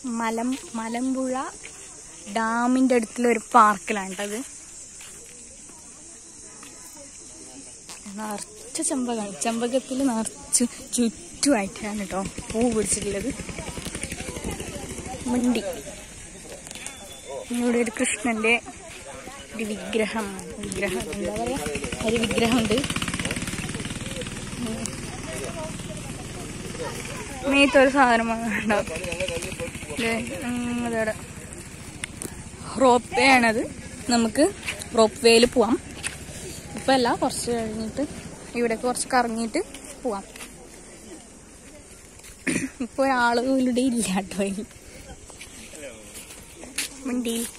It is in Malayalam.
മലം മലമ്പുഴ ഡാമിന്റെ അടുത്തുള്ള ഒരു പാർക്കിലാണ് കേട്ടത് നിറച്ച ചെമ്പകമാണ് ചെമ്പകത്തിൽ നിറച്ച് ചുറ്റുമായിട്ടാണ് കേട്ടോ പൂ പിടിച്ചിട്ടുള്ളത് മുണ്ടി ഇവിടെ ഒരു കൃഷ്ണന്റെ ഒരു വിഗ്രഹം വിഗ്രഹം എന്താ പറയാ ഒരു വിഗ്രഹമുണ്ട് മേത്തൊരു സാധനം ഉണ്ടാവും അതോടെ റോപ്പ് വേ ആണത് നമുക്ക് റോപ്പ് വേയിൽ പോവാം ഇപ്പം അല്ല കുറച്ച് കഴിഞ്ഞിട്ട് ഇവിടെ കുറച്ച് കറങ്ങിയിട്ട് പോവാം ഇപ്പോൾ ഒരാൾ ഇവിടെ ഇല്ല കേട്ടോ അതിൽ വണ്ടിയിൽ